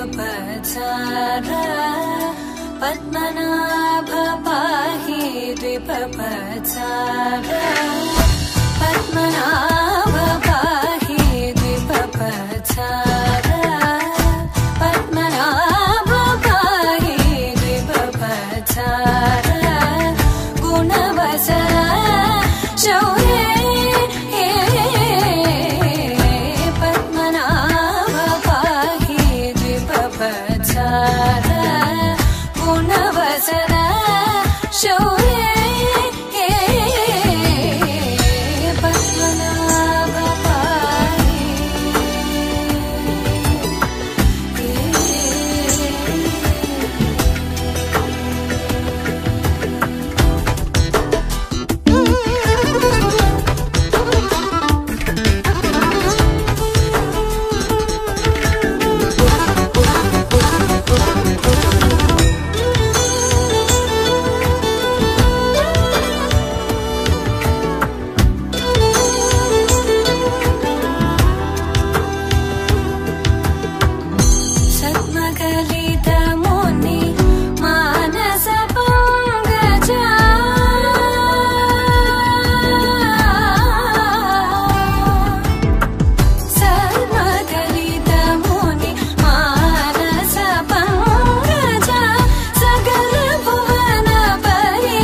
द्विपपचार पद्मनाभ पाहि द्विपपचार पद्मनाभ पाहि द्विपपचार पद्मनाभ पाहि द्विपपचार गुणवसर शौर्ये पद्मनाभ पाहि द्विपपचार गुणवसर शौर्ये पद्मनाभ पाहि सद्मकलितमुनि मानसपङ्कजा सद्मकलितमुनि मानसपङ्कजा सकलभुवनपरि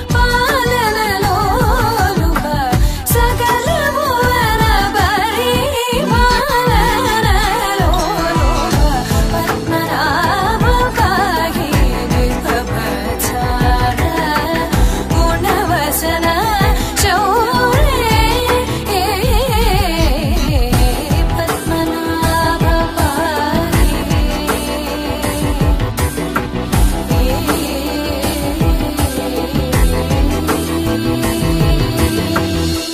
पालनलोलुप सकलभुवनपरि पालनलोलुप पद्मनाभ पाहि द्विपपचार गुणवसन शौर्ये पद्मनाभ पाहि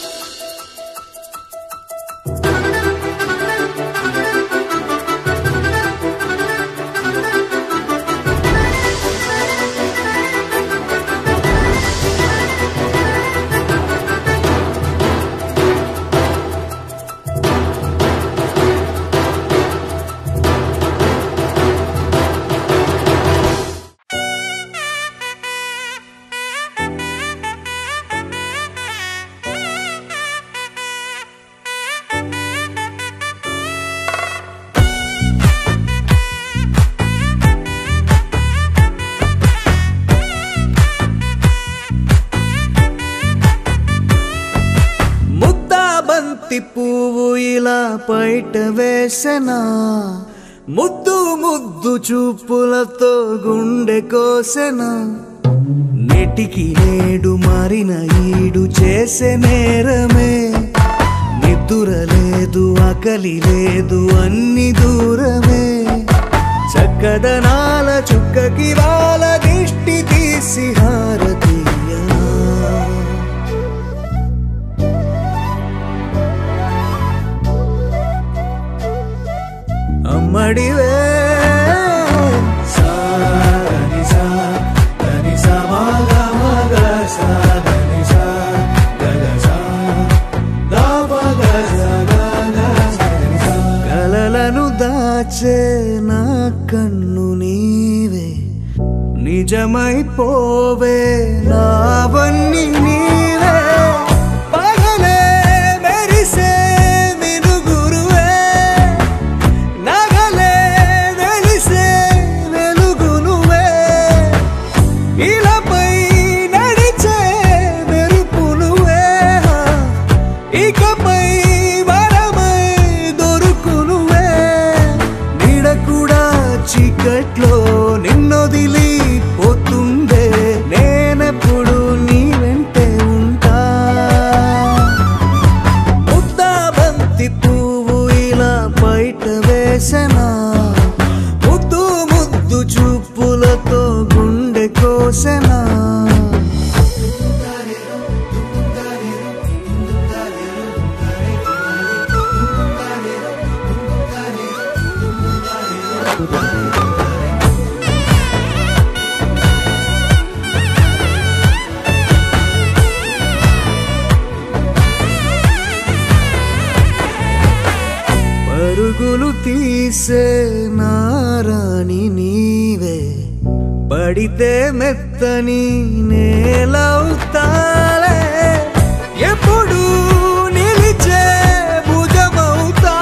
ముద్దా బంతి పువ్వు ఇలా బయట వేసెనా ముద్దు ముద్దు చూపులతో గుండె కోసెనా నెటికి నేడు మారిన ఈడు చేసే నేరమే నిద్దుర లేదు ఆకలి లేదు అన్ని దూరమే చక్కదనాల చుక్కకి వాళ్ళ దిష్టి తీసి హారతీయనా అమ్మడివే కలలను దాచే నా కన్ను నీవే నిజమైపోవే నావన్నీ నీవే పగలే మెరిసే మినుగురువే నగలే వెలిసే వెలుగునువే ఇలాపై నడిచే మెరుపునువే ఇకపై వరమై దొరుకునువే నీడ కూడా చీకట్లో నిన్నొదిలి పోతుందే నేనెప్పుడు నీ వెంటే ఉంటా ముద్దా బంతి పువ్వు ఇలా బయట వేసెనా ముద్దు ముద్దు చూపులతో గుండె కోసెనా పరుగులు తీ వీసే నారాణి నీవే పడితే మెత్తని నేలవుతాలే ఎప్పుడు నిలిచే భుజమవుతా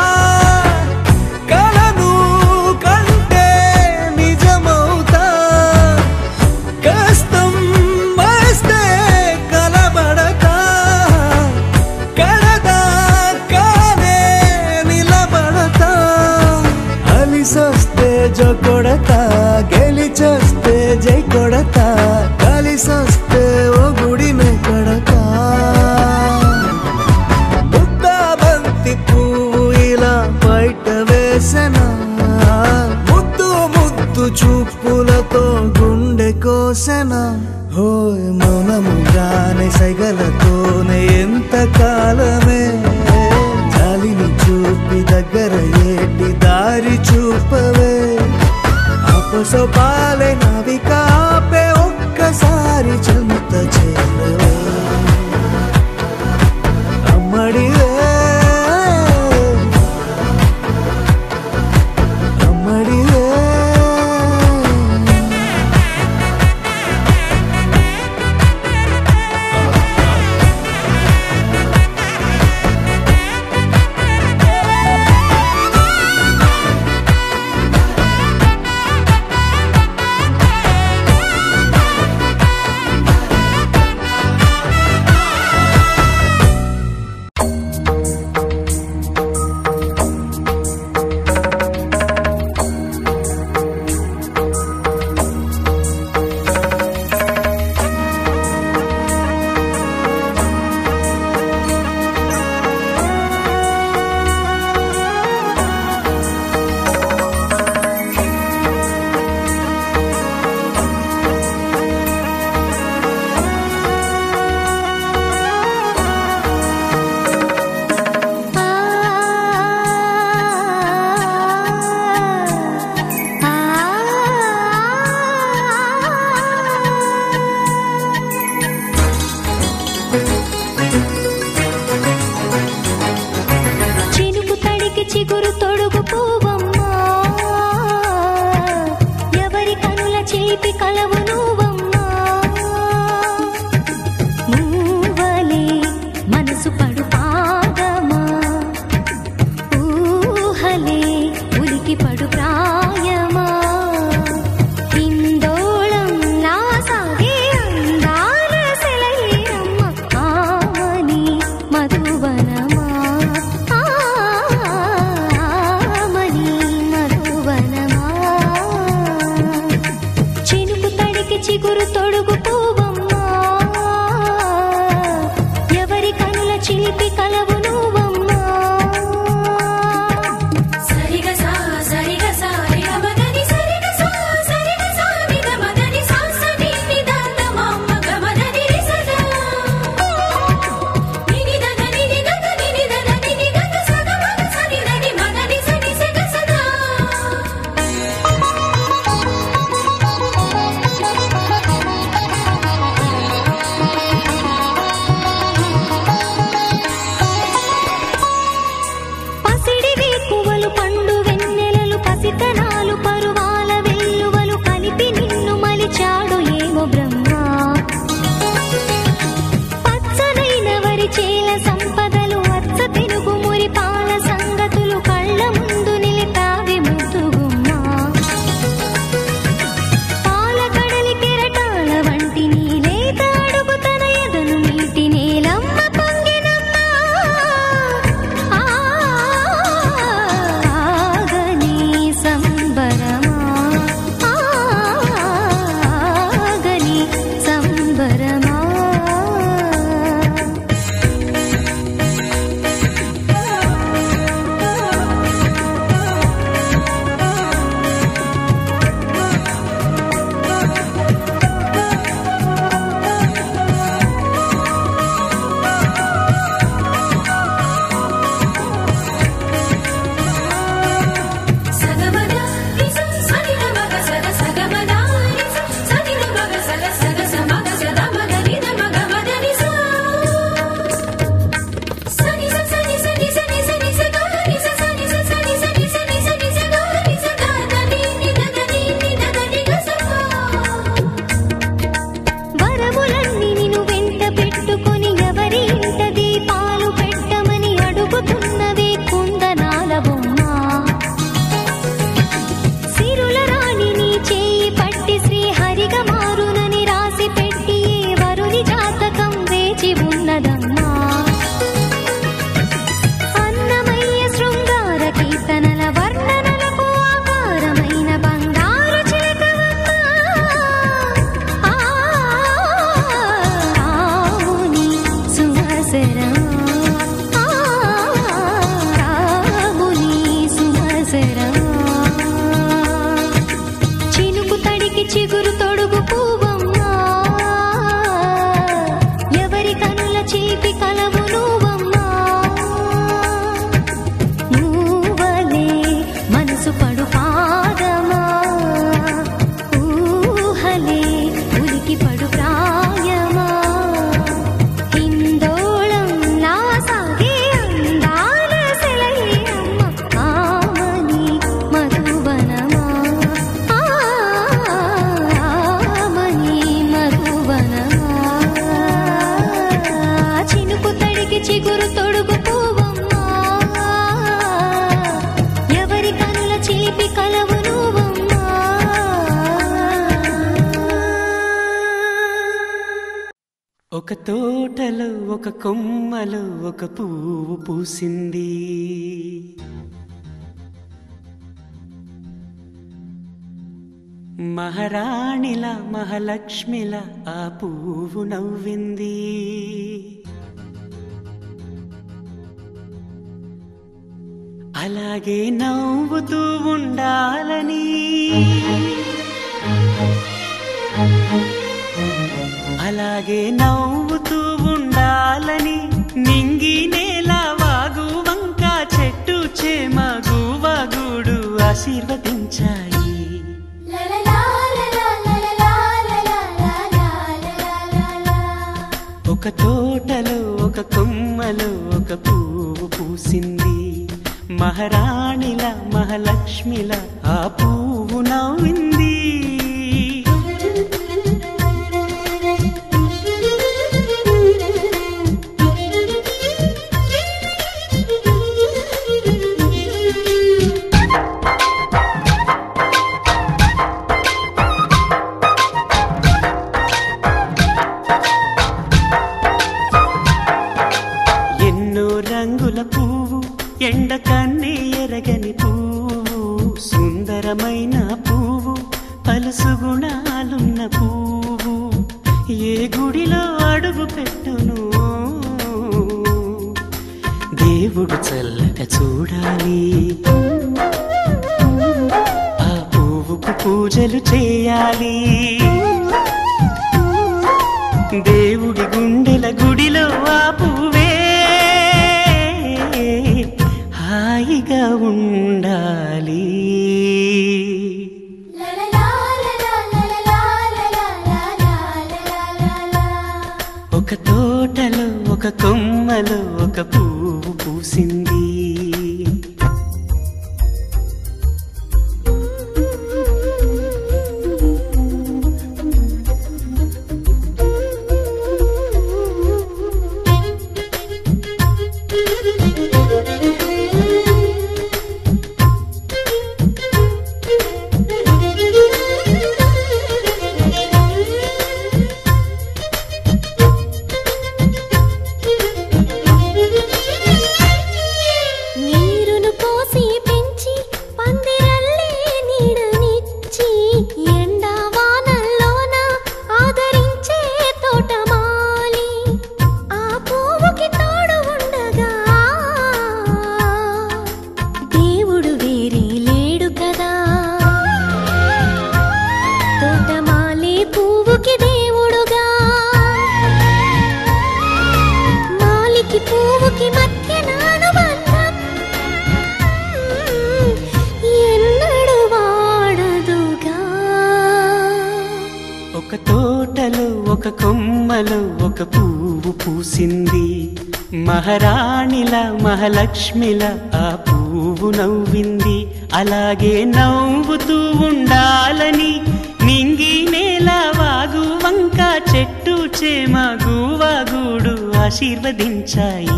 కలను కంటే నిజమవుతా కష్టం వస్తే కలబడతా కడదాకానే నిలబడతా అలిసొస్తే జో కొడతా గెలిచొస్తే జై కొడతా కలిసొస్తే ఓ గుడిని కొడతా ముద్దా బంతి పువ్వు ఇలా బయట వేసనా ముద్దు ముద్దు చూపులతో గుండె కోసెనా హోయ్ మౌనముగానే సైగలతోనే ఎంత కాలమే జాలిని చూపి దగ్గర ఏటి దారి చూపవే అపసోపాలే నవికాపే ఒక్కసారి చెంత చేరవే అమ్మడివే అమ్మడివే చినుకు తడికి చిగురు తొడుగు పూవమ్మా ఎవరి కనుల చేతి కలవు నువ్వమ్మా మూవలే మనసు పడు పాదమా ఊహలే ఉలికి పడు ప్రాయమా హిందోళం నా సాగే అందాల సెలయేరమ్మ ఆమని మధువనమా ఆమని మధువనమా చినుకు తడికి చిగురు తొడుగు పూవమ్మా ఎవరి కనుల చిలిపి కలవు నువ్వమ్మా సరిగ సా సరిగ సారి పసుపడు పాదమా ఊహలే ఉలికి పడు ప్రాయమా హిందోళం నా సాగే అందాల సెలయేరమ్మ ఆమని మధువనమా ఆమని మధువనమా చినుకు తడికి చిగురు తొడుగు పువ్వమ్మా ఎవరి కనుల చిలిపి కలవు నువ్వమ్మా ఒక తోటలో ఒక కొమ్మలో ఒక పువ్వు పూసింది మహారాణిల మహాలక్ష్మిల ఆ పువ్వు నవ్వింది అలాగే నవ్వుతూ ఉండాలని అలాగే నవ్వుతూ ఉండాలని నింగి నేల వాగు వంక చెట్టు చేమ గువగూడు ఆశీర్వదించాయి ఒక తోటలో ఒక కొమ్మలో ఒక పువ్వు పూసింది మహారాణిల మహాలక్ష్మిల ఆ పువ్వు నవ్వింది ఎన్నో రంగుల పువ్వు ఎండ కన్నే ఎరగని పువ్వు సుందరమైన పువ్వు పలుసు గుణాలున్న పువ్వు ఏ గుడిలో అడుగు పెట్టును దేవుడు చల్లగా చూడాలి ఆ పువ్వుకు పూజలు చేయాలి దేవుడి గుండెల గుడిలో ఆ పువ్వే హాయిగా ఉండాలి ఒక తోటలో ఒక కొమ్మలో ఒక పువ్వు పూసింది నీరును పోసి పెంచి పందిరల్లే నీడనిచ్చి ఎండా వానల్లోన ఆదరించే తోటమాలి ఆ పువ్వుకి తోడు ఉండగా దేవుడు వేరే లేడు కదా తోటమాలి పువ్వుకి దేవుడుగా మాలికి పువ్వుకి మధ్య నానుబంధం ఎన్నడు వాడదుగా ఒక తోటలో ఒక కొమ్మలో ఒక పువ్వు పూసింది మహారాణిల మహాలక్ష్మిల ఆ పువ్వు నవ్వింది అలాగే నవ్వుతూ ఉండాలని నింగి నేల వాగు వంక చెట్టు చేమ గువగూడు ఆశీర్వదించాయి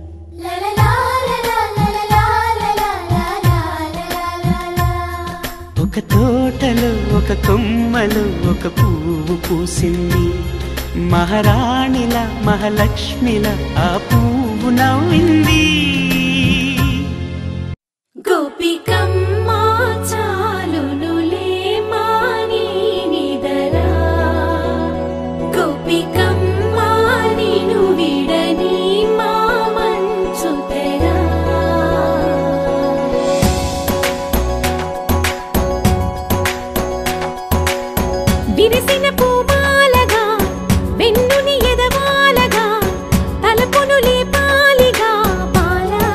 ఒక తోటలో ఒక కొమ్మలో ఒక పువ్వు పూసింది మహారాణిల మహాలక్ష్మిల ఆ పువ్వు నవ్వింది గోపికమ్మా చాలునులే మాని నిదరా గోపికమ్మా నిను విడని మా మంచు తెరా విరిసిన పూమాలగా వెన్నుని ఎదవాలగా తలపును లేపాలిగా బాలా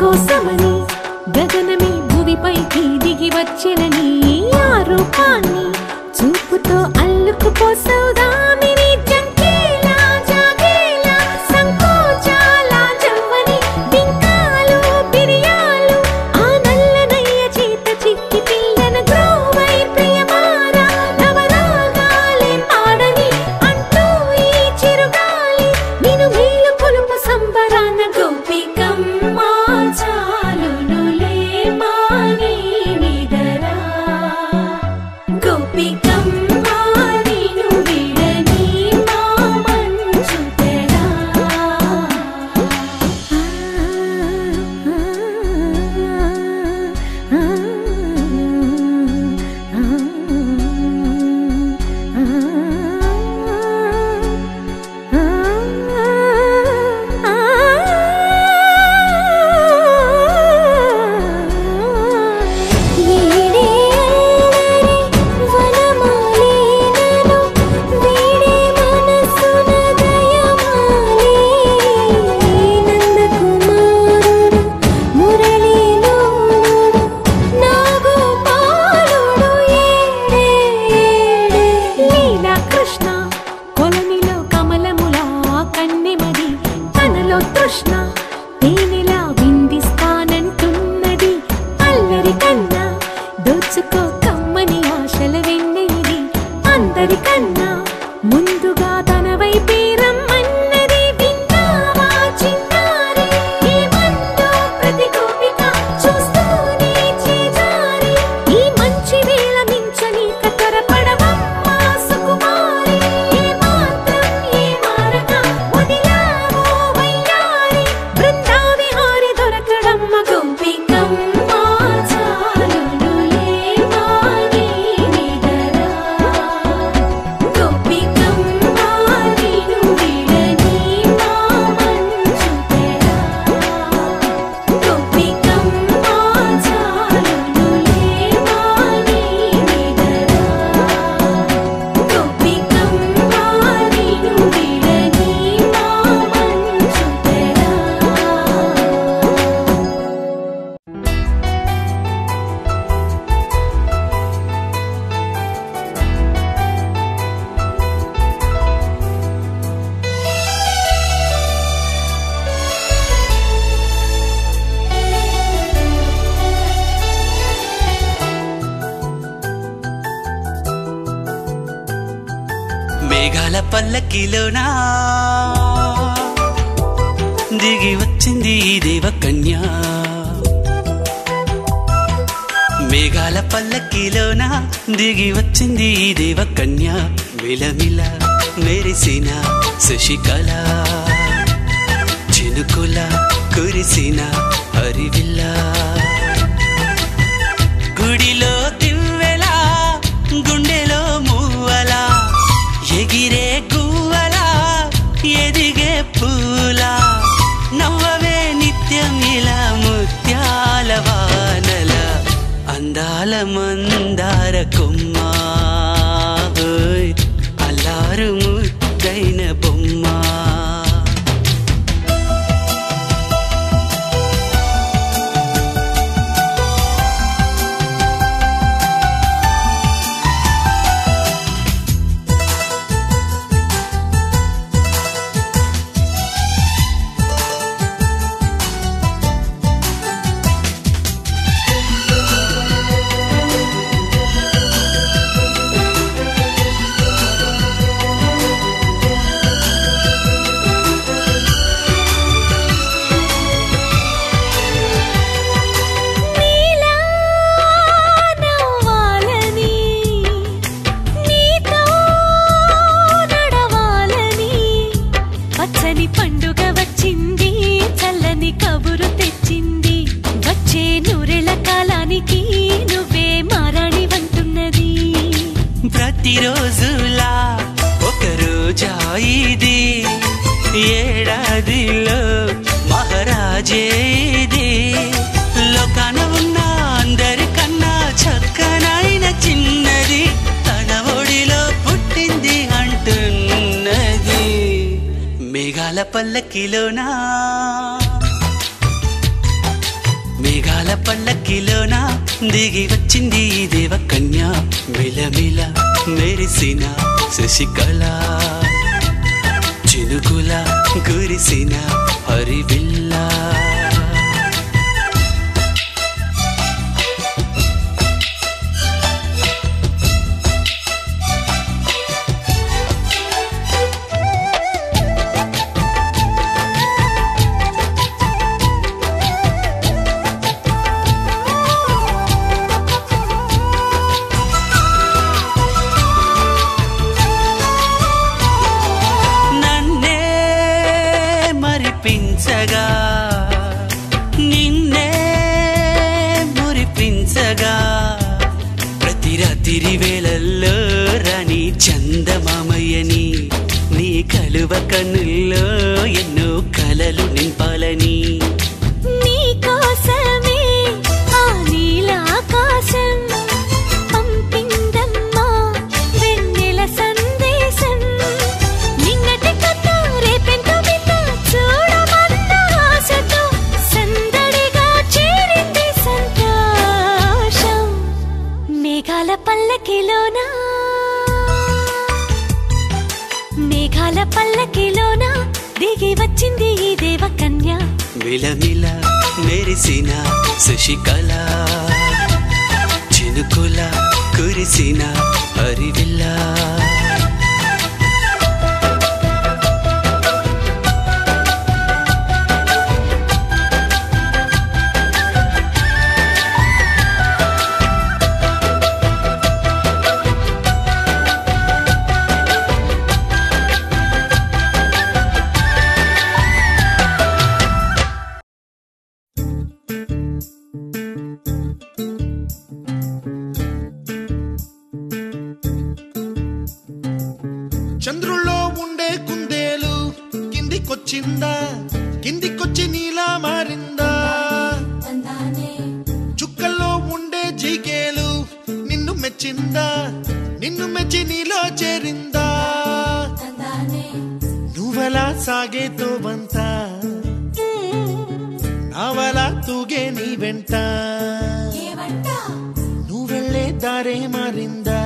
కోసమని గగనమే భూమిపైకి దిగి వచ్చెనని ఆ రూపాన్ని చూపుతో అల్లుకుపోసౌదామిని జంకేలా జాగేలా సంకోచాల జవ్వని బింకాలు బిరియాలు ఆ నల్లనయ్య చేత చిక్కి పిల్లన గ్రోవై ప్రియమారా నవరాగాలే పాడని అంటూ ఈ చిరుగాలి నిన్ను మేలు కొలుపు సంబరాన గోపికమ్మ చాలునులే మాని నిదరా గోపికమ్మ నిన్ను విడని మా మంచు తెరా వీడే అల్లరి వనమాలినను వీడే మనసున దయమాలి నందకుమారుడు మురళీలోనుడు నాగోపాలుడు ఏడే ఏడే లీలా కృష్ణ కొలనిలో కమలములా కన్నెమది తనలో తృష్ణ తేనెలా విందిస్తానంటున్నది అల్లరి కన్నా దోచుకో కమ్మని ఆశల వెన్నెయిది అందరికన్నా ముందుగా తన వైపే రమ్మన్నది విన్నావా చిన్నారి ఏమందో ప్రతి గోపిక చూస్తూనే చేజారి ఈ మంచి వేళ మించని కతరపడవమ్మా సుకుమారి ఏ మాత్రం ఏ మారక వదిలావో వయ్యారి బృందావిహారి దొరకడమ్మ గోపికమ్మ చాలునులే మాని నిదరా గోపికమ్మ నిన్ను విడని మా మంచు తెరా గోపికమ్మ చాలునులే మాని నిదరా గోపికమ్మ నిన్ను విడని మా మంచు తెరా మేఘాల పల్లకిలోనా దిగి వచ్చింది ఈ దేవకన్య మేఘాల పల్లకిలోన దిగి వచ్చింది ఈ దేవకన్య మిలమిల మెరిసిన శశికళ చినుకుల కురిసిన హరివిల్ల గుడిలో దివ్వెలా గుండెలో మూవలా ఎగిరే గువ్వలా ఎదిగే పూలా నవ్వవే నిత్యం ఇలా ముత్యాల వానల అందాల మందార కొమ్మ ఓయ్, అల్లారు ముద్దైన బొమ్మ నీలా నవ్వాలని నీతో నడవాలని పచ్చని పండుగ వచ్చింది చల్లని కబురు తెచ్చింది వచ్చే నూరెల కాలానికి నువ్వే మారాణి వంటున్నది ప్రతిరోజులా ఒక రోజా ఇది ఏడాదిలో మహారాజే ఇది లోకాన ఉన్న అందరికన్నా చక్కనైన చిన్నది తన ఒడిలో పుట్టింది అంటున్నది మేఘాల పల్లకిలోనా పల్లకిలోన దిగి వచ్చింది ఈ దేవ కన్య మిలమిల మెరిసిన శశికళ చినుకుల కురిసిన హరివిల్లా నన్నే మరిపించగా నిన్నే మురిపించగా ప్రతి రాత్రి వేళల్లో రాణి చందమామయ్యని నీ కలువ కన్నుల్లో ఎన్నో కలలు నింపాలని నీకోసమే ఆ నీలాకాశం పంపిందమ్మా వెన్నెల సందేశం నిన్నటి కథ రేపెంతో వింత చూడమన్న ఆశతో సందడిగా చేరింది సంతోషం మేఘాల పల్లకిలోనా మేఘాల పల్లకిలోన దిగి వచ్చింది ఈ దేవ కన్య మిలమిల మెరిసిన శశికళ చినుకుల కురిసిన హరివిల్లా చంద్రుల్లో ఉండే కుందేలు కిందికొచ్చిందా కిందికొచ్చి నీలా మారిందా చుక్కల్లో ఉండే జీకేలు నిన్ను మెచ్చిందా నిన్ను మెచ్చి నీలో చేరిందా నువ్వలా సాగే తోవంత నావలా తూగే నీ వెంట నువ్వెళ్ళే దారే మారిందా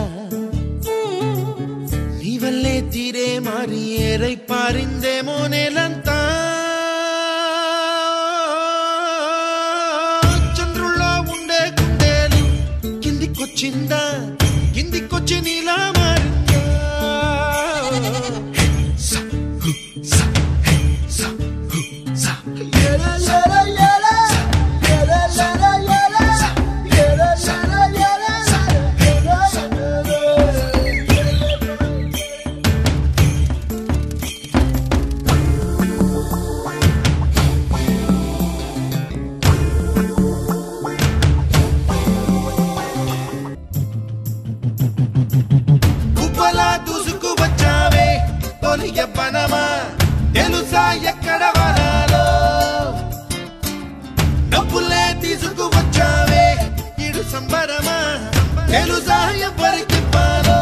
నీ వల్లే తీరే మారి ఏరై పారిందేమో నేలంతా చంద్రుల్లో ఉండే కుందేలు కిందికొచ్చిందా కిందికొచ్చి నీలా మారిందా స, హు, స, హే, స, హు, స. ఏల, ఏల, ఏల. ఏల, ఏల, ఏల. ఏల, ఏల, ఏల. ఏల, ఏల, ఏల. కుప్పలా దూసుకు వచ్చావే తొలి యవ్వనమా తెలుసా ఎక్కడ వనాలో డబ్బులే తీసుకు వచ్చావే ఇడు సంబరమా తెలుసా ఎవరికి పాలో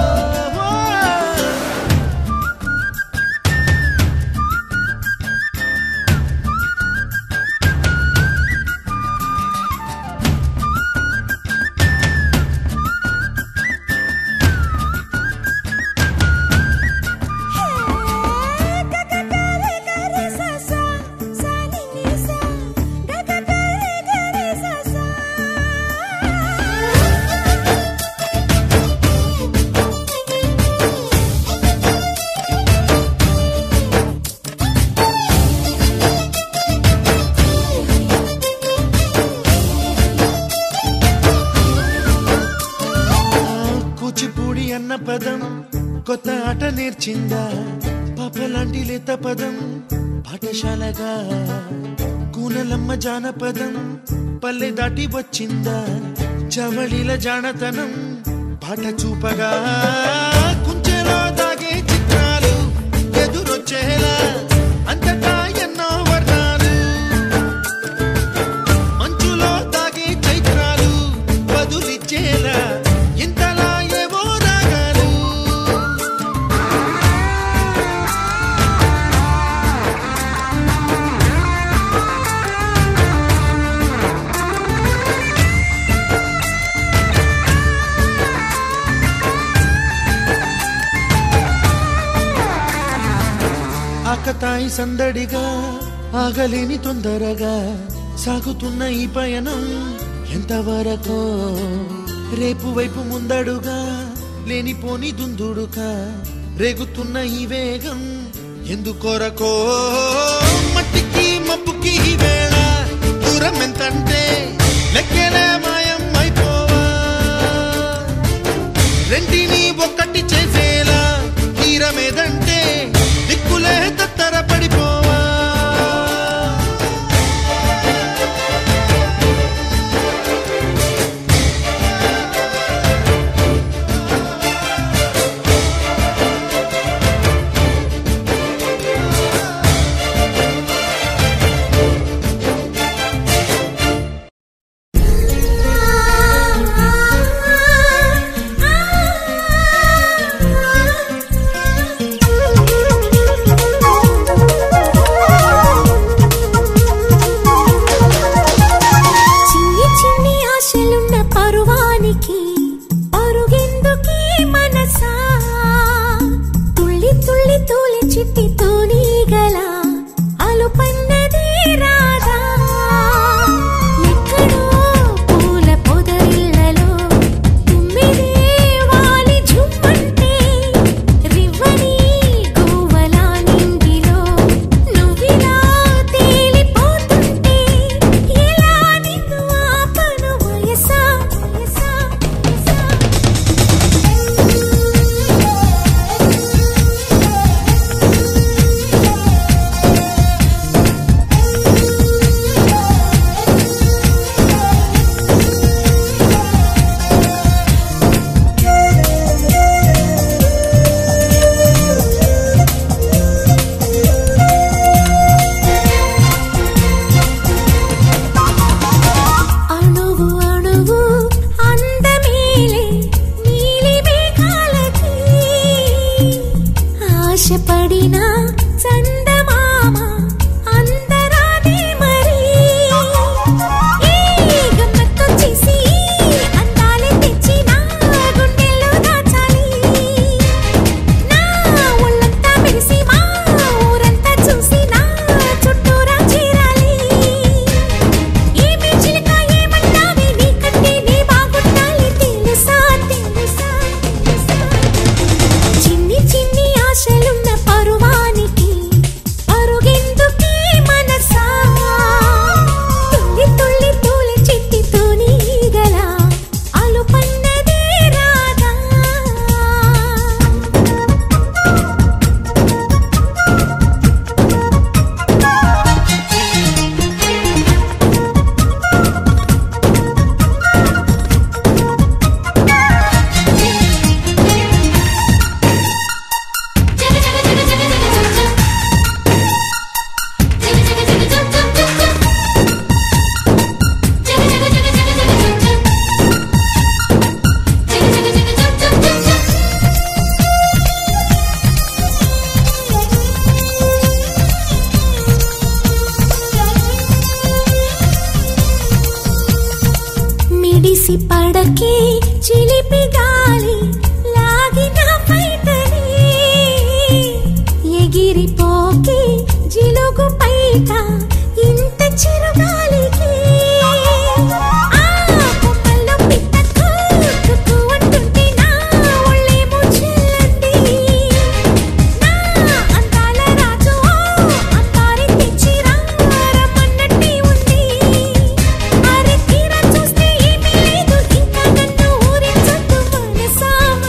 కూచిపూడి అన్న పదం కొత్త ఆట నేర్చిందా పాపలాంటి లేత పదం పాఠశాలగా కూనలమ్మ జానపదం పల్లె దాటి వచ్చిందా చవళిల జానతనం పాట చూపగా కుంచెలో దాగే చిత్రాలు ఎదురొచ్చేలా అంతటా ఎన్నో వర్ణాలు మంచులో తాగే చైత్రాలు బదులిచ్చేలా ఇంతలా ఏవో రాగాలు ఆకతాయి సందడిగా ఆగలేని తొందరగా సాగుతున్న ఈ పయనం ఎంతవరకో రేపు వైపు ముందడుగా లేనిపోని దుందుడుగా రేగుతున్న ఈ వేగం ఎందుకొరకో మట్టికి మబ్బుకి ఈ వేళ దూరం ఎంతంటే లెక్కలే మాయం అయిపోవా రెంటిని ఒక్కటి చేసేలా తీరమేదంటే దిక్కులే తత్తర పడిపోవా చిన్ని చిన్ని ఆశలున్న పరువానికి పరుగెందుకీ మనసా తుళ్ళి తుళ్ళి తూలి చిట్టి తూనీగల అలుపన్నది రాదా ఎక్కడో పూల పొదరిళ్ళలో తుమ్మిదే వాలి ఝుమ్మంటే రివ్వని గువ్వలా నింగిలో నువ్విలా తేలిపోతుంటే ఎలా నిన్ను ఆపను వయసా వయసా వయసా అణువు అణువు అందమేలే నీలి మేఘాలకి ఆశపడిన చందమామ అందరానే మరి ఈ గమ్మత్తొచ్చేసి అందాలే తెచ్చి నా గుండెల్లో దాచాలి నా ఒళ్ళంతా మెరిసి మా ఊరంతా చూసి నా చుట్టూరా చేరాలి ఏమి చిలక ఏమంటావే నీకంటే నీ బాగుండాలి తెలుసా తెలుసా తెలుసా చిన్ని చిన్ని ఆశలున్న పరువానికి పరుగెందుకీ మనసా తుల్లి తుల్లి తూలి చిట్టి తూనీగల అలుపన్నదే రాదా మిడిసి పడకే చిలిపి గాలి లాగిన పైటని ఎగిరిపోకే జిలుగు పైట ఇంత చిరుగాలికి ఆ కొమ్మల్లో పిట్ట కూకుకు అంటుంటే నా ఒళ్ళేమో చెల్లండి నా అందాల రాజు అందారి తెచ్చి రమ్మన్నట్టే ఉంది అరే తీరా చూస్తే ఏమీ లేదు ఇంకా నన్ను ఊరించొద్దు మనసా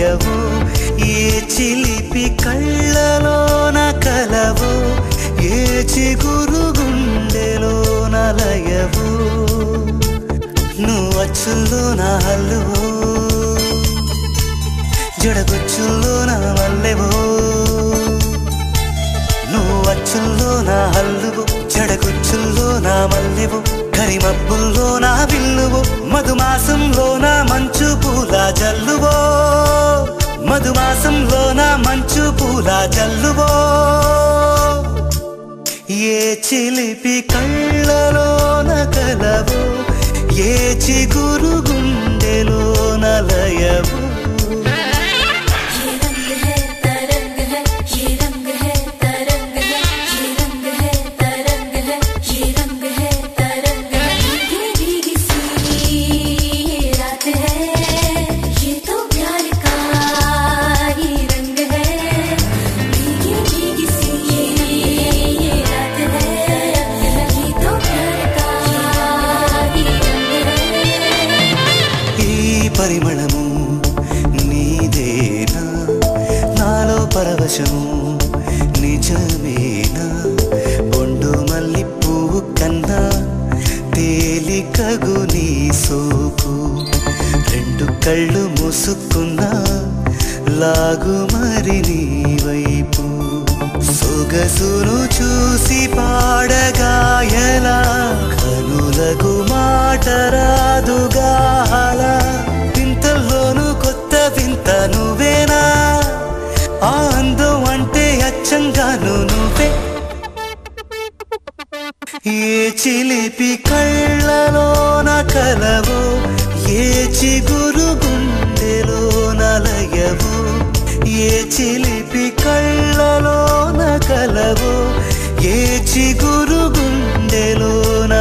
నలయవో ఏ చిలిపి కళ్ళలోన కలవో ఏ చిగురు గుండెలో నలయవో నువ్వు అచ్చుల్లో నా హల్లువో జడగుచ్చుల్లో నా మల్లెవో నువ్వు అచ్చుల్లో నా హల్లువు జడగుచ్చుల్లో నా మల్లెవు కరిమబ్బుల్లో నా విల్లువు మధుమాసంలో నా మంచు పూల జల్లువో మధుమాసంలో నా మంచు పూల జల్లువో ఏ చిలిపి కళ్ళలోన కలవో ఏ చిగురు గుండెలో నలయవు ये रंग है तरंग है ये रंग है तरंग है ये रंग है तरंग है ये रंग है तरंग है भीगी भीगी सी ये रात है ये तो प्यार का ही रंग है भीगी भीगी सी ये रात है ये तो प्यार का ही रंग है ఈ పరిమళము నీదేనా నాలో పరవశము నిజమేనా బొండు మల్లి పువ్వు కన్నా తేలికగు నీ సోకు రెండు కళ్ళు మూసుకున్నా లాగు మరి నీ వైపు సొగసును చూసి పాడగాయలా కనులకు మాట రాదుగాల వింతల్లోనూ కొత్త వింత నువ్వేనా ఆ అందం అంటే అచ్చంగాను నువ్వే ఏ చిలిపి కళ్ళలోన కలవో ఏ చిగురు గుండెలో నలయవో ఏ చిలిపి కళ్ళలోన కలవో ఏ చిగురు గుండెలోన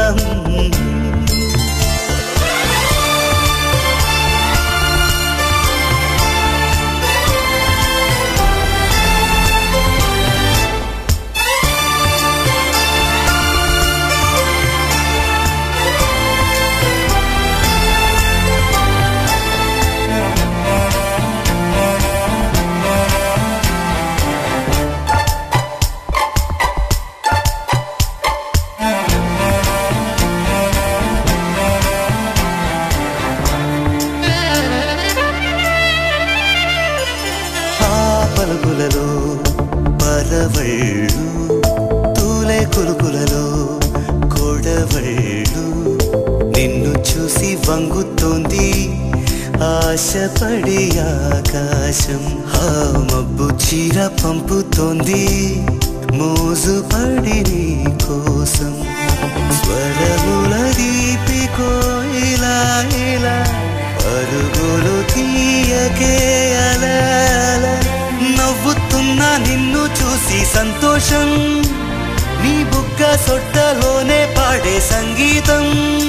ఆ పలుకులలో పరవళ్ళు తూలే కొలుకులలో కొడవళ్ళు నిన్ను చూసి వంగుతోంది ఆశపడి ఆకాశం ఆ మబ్బు చీర పంపుతోంది మోజుపడి నీ కోసం స్వరముల దీపి కోయిలా ఇలా పరుగులు తీయకే అలా అలా. నవ్వుతున్నా నిన్ను చూసి సంతోషం నీ బుగ్గ సొట్టలోనే పాడే సంగీతం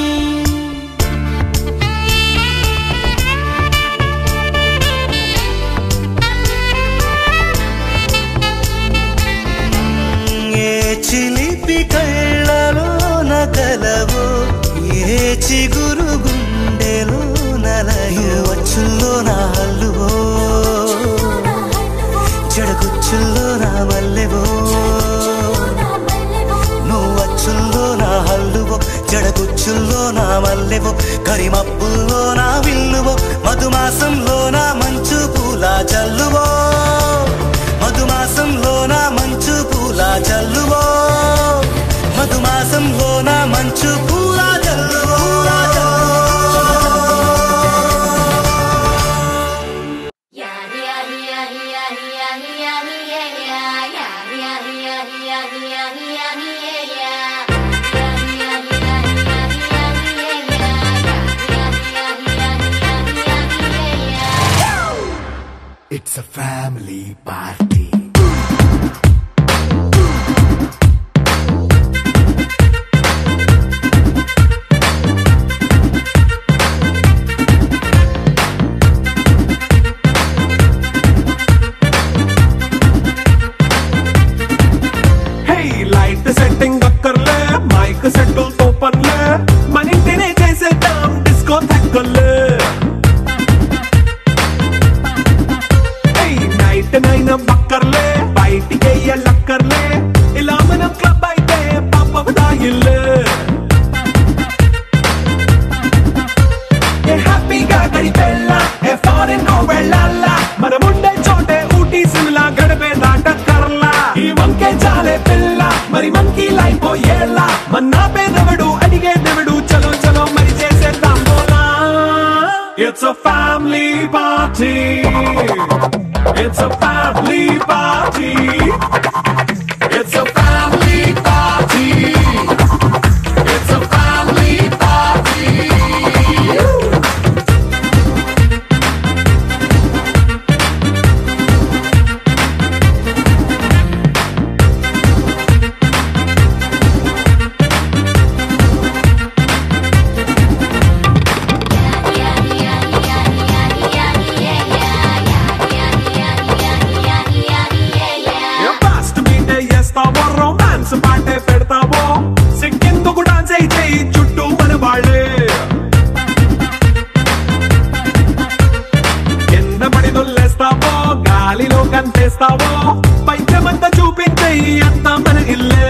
ఏ చిలిపి కళ్ళలో నకలవో ఏ చిగురు గుండెలో నలయో వచ్చుల్లో నా హల్లువో జడగుచ్చుల్లో నా మల్లెవో నువ్వు వచ్చుల్లో నా హల్లువో జడగుచ్చుల్లో నా మల్లెవో కరిమప్పుల్లో నా విల్లువో మధుమాసంలో నా మంచు పూల జల్లువో మధుమాసంలో నా మంచు పూల జల్లువో మధుమాసంలో నా మంచు పూల జల్లువో It's a family party. Hey light setting అక్కర్లే మైక్ సెట్టుల్ తో పర్లే మన ఇంటినే చేసేద్దాం డిస్కో తగ్గలే మంకీ లైపోయేలా మన్నా పేదవడు అడిగేదెవడు చలో చలో మరి చేసేద్దాం బోలా it's a family party it's a family party it's a family party it's a family party fast బీటే చేస్తావో రొమాన్స్ పాటే పెడతావో సిక్కెందుకు డాన్స్ అయితే చుట్టూ మన వాళ్ళే కింద పడి దొల్లేస్తావో గాలిలో కంతేస్తావో పైచమంతా చూపించే అంతా మన ఇల్లే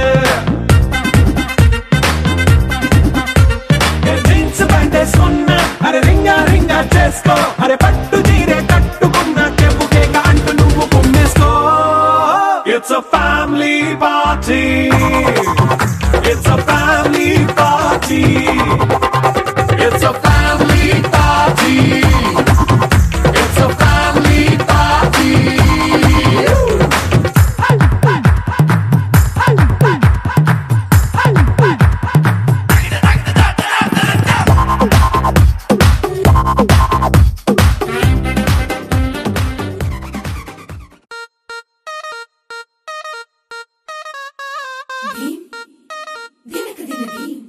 ఏ జీన్స్ ప్యాంటేసుకున్నా అరే రింగా రింగా చేసుకో అరే పట్టు చీరే కట్టుకున్న చెప్పుకే అంటూ నువ్వు కుమ్మేసుకో it's a family party it's a family party it's a family party it's a family party ధీమ్ దినక దిన ధీమ్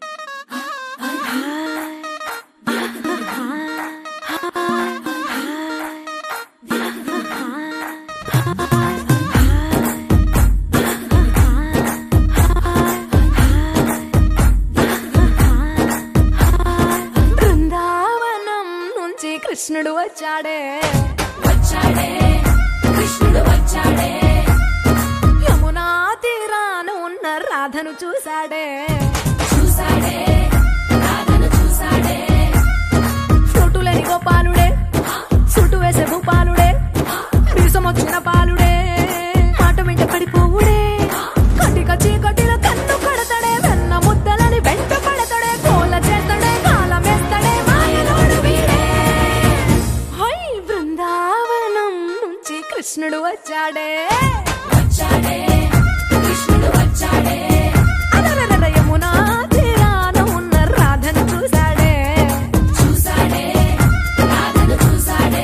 బృందావనం నుంచి కృష్ణుడు వచ్చాడే వచ్చాడే కృష్ణుడు వచ్చాడే యమునా తీరాన ఉన్న రాధను చూశాడే చూసాడే రాధను చూసాడే ఫ్రూటులేని గోపాలుడే సుటు వేసే భూపాలుడే వీసమొచ్చిన పాలుడే మాట వెంట పడిపోవుడే కటిక చీకటిలో కన్ను కడతాడే వెన్న ముద్దలని వెంట పడతాడే కోల చేస్తాడే కాలమేస్తాడే మాయలోడు వీడే హై బృందావనం నుంచి కృష్ణుడు వచ్చాడే వచ్చాడే కృష్ణుడు వచ్చాడే అలరలర యమునా తీరాన ఉన్న రాధను చూశాడే చూసాడే రాధను చూసాడే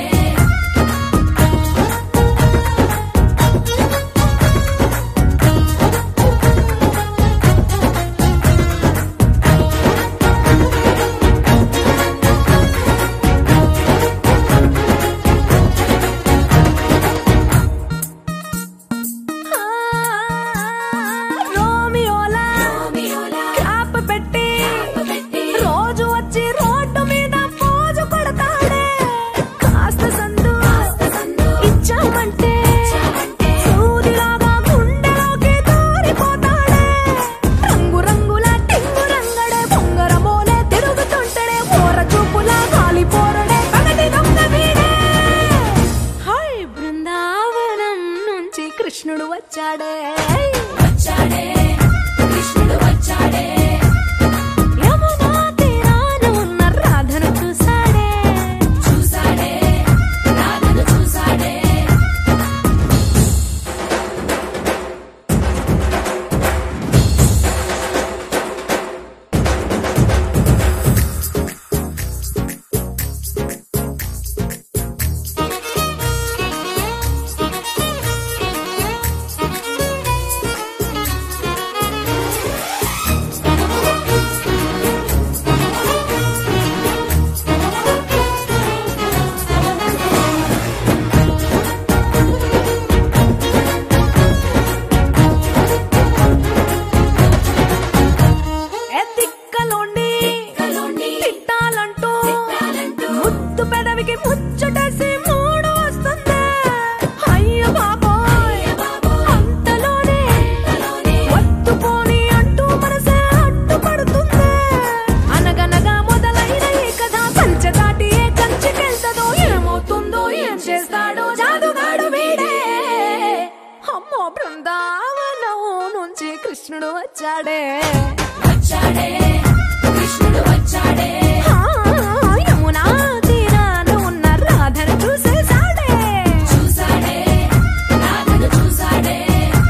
వచ్చాడే వచ్చాడే కృష్ణుడు వచ్చాడే ఆ, యమునా తీరాన ఉన్న రాధను చూసేశాడే చూసాడే రాధను చూసాడే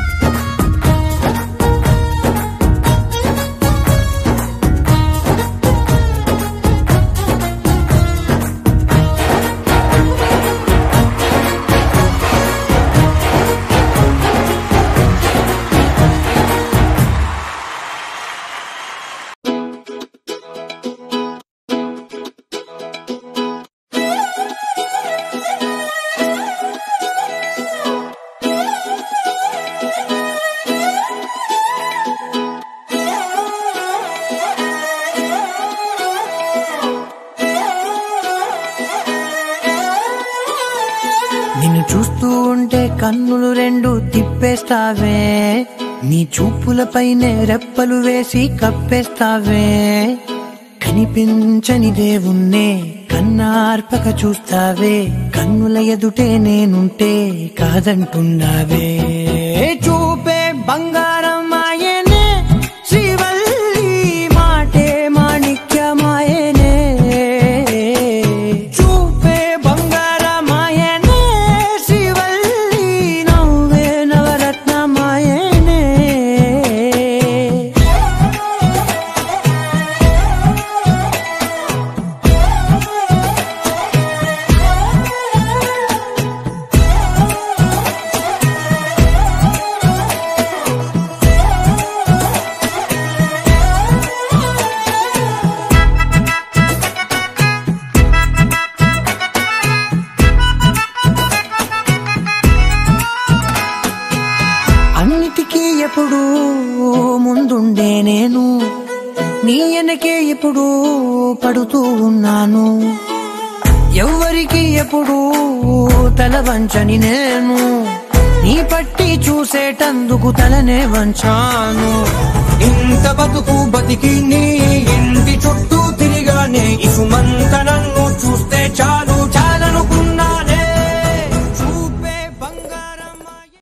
నిన్ను చూస్తూ ఉంటే కన్నులు రెండు తిప్పేస్తావే నీ చూపులపైనే రెప్పలు వేసి కప్పేస్తావే కనిపించని దేవుణ్ణే కన్నార్పక చూస్తావే కన్నుల ఎదుటే నేనుంటే కాదంటున్నావే చూపే బంగారం ఆయనే శ్రీవల్లి మాటే మాణిక్యమాయనే చూపే బంగారమాయనే శ్రీవల్లి నవ్వే నవరత్నమాయనే అన్నిటికీ ఎప్పుడు ముందుండే నేను నీ వెనకే ఎప్పుడు పడుతూ ఉన్నాను ఎవ్వరికి ఎప్పుడు తల వంచని నేను నీ పట్టి చూసేటందుకు తలనే వంచాను ఇంత బతుకు బతికి నీ ఇంటి చుట్టూ తిరిగానే ఇసుమంత నన్ను చూస్తే చాలు